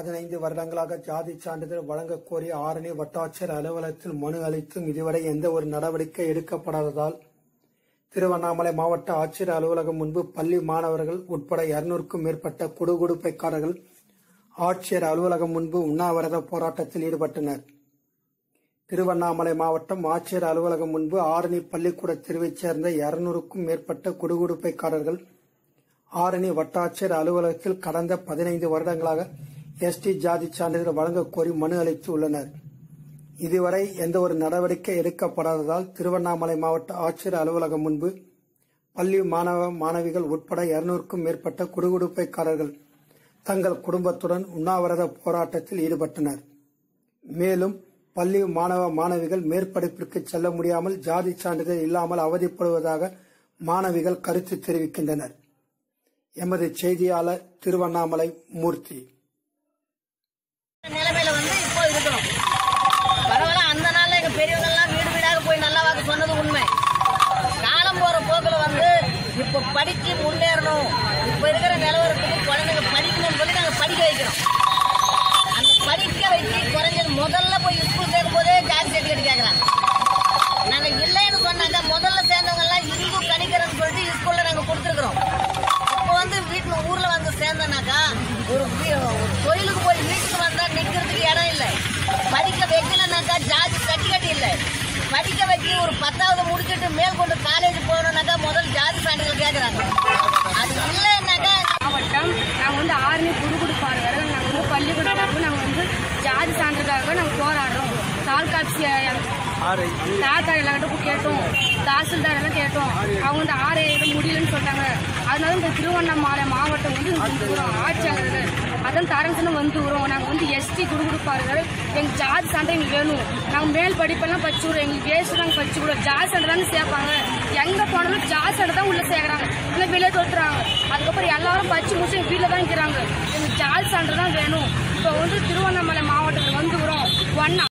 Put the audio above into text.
பதினைந்து வருடங்களாக ஜாதி சான்றிதழ் வழங்கக் கோரி ஆரணி வட்டாட்சியர் அலுவலகத்தில் மனு அளித்தும் இதுவரை எந்த ஒரு நடவடிக்கை எடுக்கப்படாததால் திருவண்ணாமலை மாவட்ட ஆட்சியர் அலுவலகம் முன்பு பள்ளி மாணவர்கள் உட்பட இருநூறுக்கும் மேற்பட்ட குடுகுடுப்பைக்காரர்கள் ஆட்சியர் அலுவலகம் முன்பு உண்ணாவிரத போராட்டத்தில் ஈடுபட்டனர் திருவண்ணாமலை மாவட்டம் ஆட்சியர் அலுவலகம் முன்பு ஆரணி பள்ளிக்கூட தெருவைச் சேர்ந்த இருநூறுக்கும் மேற்பட்ட குடுகுடுப்பைக்காரர்கள் ஆரணி வட்டாட்சியர் அலுவலகத்தில் கடந்த பதினைந்து வருடங்களாக எஸ்டி ஜாதி சான்றிதழ் வழங்கக் கோரி மனு அளித்து உள்ளனர் இதுவரை எந்த ஒரு நடவடிக்கை எடுக்கப்படாததால் திருவண்ணாமலை மாவட்ட ஆட்சியர் அலுவலகம் முன்பு பள்ளி மாணவ மாணவிகள் உட்பட இருநூறுக்கும் மேற்பட்ட குடுகுடுப்பைக்காரர்கள் தங்கள் குடும்பத்துடன் உண்ணாவிரத போராட்டத்தில் ஈடுபட்டனர் மேலும் பள்ளி மாணவ மாணவிகள் மேற்படிப்பிற்கு செல்ல முடியாமல் ஜாதி சான்றிதழ் இல்லாமல் அவதிப்படுவதாக மாணவிகள் கருத்து தெரிவிக்கின்றனர் எமது செய்தியாளர் திருவண்ணாமலை மூர்த்தி நிலைமையில வந்து இப்போ இருக்கிறோம் பரவாயில்ல அந்த நாள்ல எங்க பெரியவங்க எல்லாம் வீடு வீடாக போய் நல்லா வாக்கு சொன்னது உண்மை காலம் போற போக்குல வந்து இப்போ படிச்சு முன்னேறணும் இப்போ இருக்கிற நிலவரத்துக்கு குழந்தைங்க படிக்கணும்னு சொல்லி நாங்க படிக்க வைக்கிறோம் அந்த படிக்க வச்சு குறைஞ்சது முதல்ல போய் ஸ்கூல் சேர்க்கும் போதே ஜாதி சர்டிஃபிகேட் கேட்கறாங்க நாங்க இல்லைன்னு சொன்னாங்க முதல்ல சேர்ந்தவங்க எல்லாம் இந்து கணிக்கிறேன்னு சொல்லிட்டு ஸ்கூல்ல நாங்க கொடுத்துருக்குறோம் இப்போ வந்து வீட்டுல ஊர்ல வந்து சேர்ந்தனாக்கா ஒரு வீ- ஒரு தொழிலுக்கு போய் வீட்டுக்கு வந்தா நிக்கிறதுக்கு இடம் இல்லை படிக்க வைக்கலனாக்கா ஜாதி சர்டிஃபிகேட் இல்லை படிக்க வச்சு ஒரு பத்தாவது முடிச்சுட்டு மேற்கொண்டு காலேஜ் போகணும்னாக்கா முதல் ஜாதி சான்றிதழ் கேட்கறாங்க அது இல்லைன்னாக்கா மாவட்டம் நாங்கள் வந்து ஆர்மி குடுகுடுப்பாளர்கள் நாங்கள் வந்து பள்ளிக்கூடத்துக்கு நாங்கள் வந்து ஜாதி சான்றிதழாக நாங்கள் போராடுறோம் தாலுக்கா ஆஃபீஸ் தாத்தா எல்லார்கிட்ட கேட்டோம் தாசில்தார் எல்லாம் கேட்டோம் அவங்க வந்து ஆறு ஏழு முடியலன்னு சொன்னாங்க அதனால இந்த திருவண்ணாமலை மாவட்டம் வந்து இங்க தூரம் ஆட்சியாளர்கள் அதான் தரங்கன்னு வந்து வரும் நாங்கள் வந்து எஸ்டி குடுகுடுப்பாளர்கள் எங்கள் ஜாதி சான்றிதழ் எங்களுக்கு வேணும் நாங்கள் மேல் படிப்பெல்லாம் படிச்சு விடுறோம் எங்களுக்கு வேஸ்ட் நாங்கள் படிச்சு விடுறோம் ஜாதி சான்றிதழ் தாங்க சேர்ப்பாங்க எங்கே போனாலும் ஜாதி சான்றிதழ் தான் உள்ளே சேர்க்குறாங்க இல்லை வெளியே தொட்டுறாங்க அதுக்கப்புறம் எல்லாரும் படிச்சு முடிச்சு எங்கள் வீட்டில் தான் இருக்கிறாங்க எங்களுக்கு ஜாதி சான்றிதழ் தான் வேணும் இப்போ வந்து திருவண்ணாமலை மாவட்டத்தில் வந்து வரும் ஒன்